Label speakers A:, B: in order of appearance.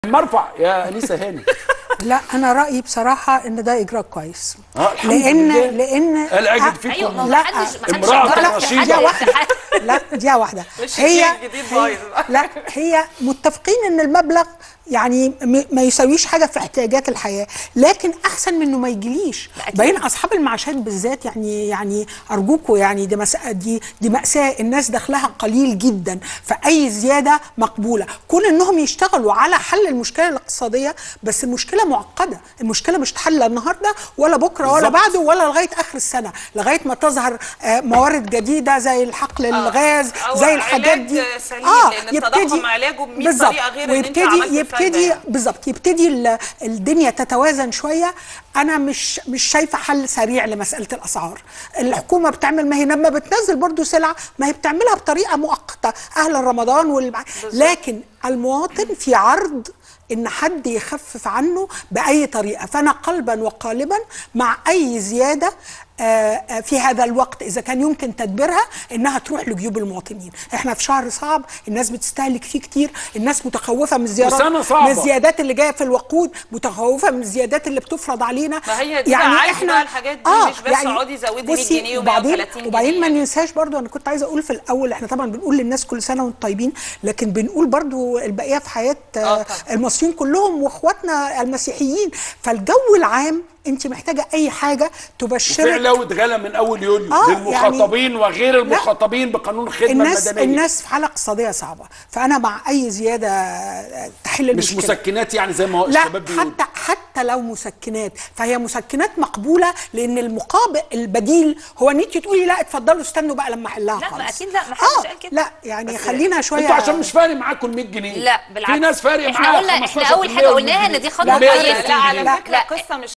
A: مرفع يا انيسه هاني
B: لا انا رايي بصراحه ان ده اجراء كويس
A: آه، الحمد
B: لان
A: لله.
B: لان
A: قال أجد
B: آه،
A: فيكم
C: ايوه ما هو
B: لا،
C: محدش محدش
A: امرأة
C: يعترض
A: رشيدة.
C: في
B: دي
C: حد
B: واحده
C: الاتحاد.
B: لا دي واحده
D: مش
B: هي
D: الجيل الجديد
B: هي-
D: بايظ.
B: لا هي متفقين ان المبلغ يعني م- ما يساويش حاجه في احتياجات الحياه لكن احسن من انه ما يجيليش
C: أكيد.
B: باين اصحاب المعاشات بالذات يعني يعني ارجوكوا يعني دي مسألة دي دي ماساه الناس دخلها قليل جدا فاي زياده مقبوله كون انهم يشتغلوا على حل المشكله الاقتصاديه بس المشكله معقده المشكله مش تحل النهارده ولا بكره ولا
A: بالظبط.
B: بعده ولا لغايه اخر السنه لغايه ما تظهر آه، موارد جديده زي الحقل الغاز
D: أو
B: زي الحاجات
D: علاج
B: دي
D: سليم، لأن التضخم علاجه ب 100
B: بالظبط.
D: طريقة غير إن أنت
B: ويبتدي
D: عملت الفايدة
B: يبتدي
D: يعني.
B: بالظبط يبتدي ال- الدنيا تتوازن شويه انا مش مش شايفه حل سريع لمساله الاسعار الحكومه بتعمل ما هي لما بتنزل برضو سلع ما هي بتعملها بطريقه مؤقته اهلا رمضان والب... لكن المواطن في عرض ان حد يخفف عنه باي طريقه فانا قلبا وقالبا مع اي زياده آه، آه، في هذا الوقت اذا كان يمكن تدبيرها انها تروح لجيوب المواطنين احنا في شهر صعب الناس بتستهلك فيه كتير الناس متخوفه من الزيارات
A: وسنة صعبة.
B: من الزيادات اللي جايه في الوقود متخوفه من الزيادات اللي بتفرض علينا
D: ما هي دي بقى عادي بقى الحاجات دي، مش بس اقعدي زودي 100
B: بصي،
D: جنيه و
B: وبعدين
D: 130
B: وبعدين ما
D: جنيه.
B: ننساش برضو انا كنت عايزه اقول في الاول احنا طبعا بنقول للناس كل سنه وانتم طيبين لكن بنقول برضو البقيه في حياه
D: آه
B: آه
D: طبعاً.
B: المصريين كلهم واخواتنا المسيحيين فالجو العام انت محتاجه اي حاجه تبشرك
A: فعلا اتغلى من اول يوليو
B: آه،
A: للمخاطبين وغير المخاطبين بقانون الخدمه
B: الناس
A: المدنيه
B: الناس في حاله اقتصاديه صعبه فانا مع اي زياده تحل
A: مش
B: المشكله
A: مسكنات يعني زي ما هو
B: لا
A: الشباب بيقولوا
B: حتى حتى لو مسكنات فهي مسكنات مقبوله لان المقابل البديل هو ان انت تقولي لا اتفضلوا استنوا بقى لما احلها
C: لا، ما
B: خالص.
C: أكيد لا، ما حدش
B: آه
C: قال كده.
B: لا يعني خلينا شويه
A: انتوا عشان مش فارق معاكم ال 100 جنيه
C: لا بالعكس
A: في ناس فارق
C: احنا
A: معاها
C: قلنا احنا
A: 15%
C: اول حاجه
A: وال 100
C: قلناها
A: جنيه.
C: ان دي خطوه
B: لا،
C: كويسه
D: لا على
B: لا،
D: فكره
C: لا
D: القصه مش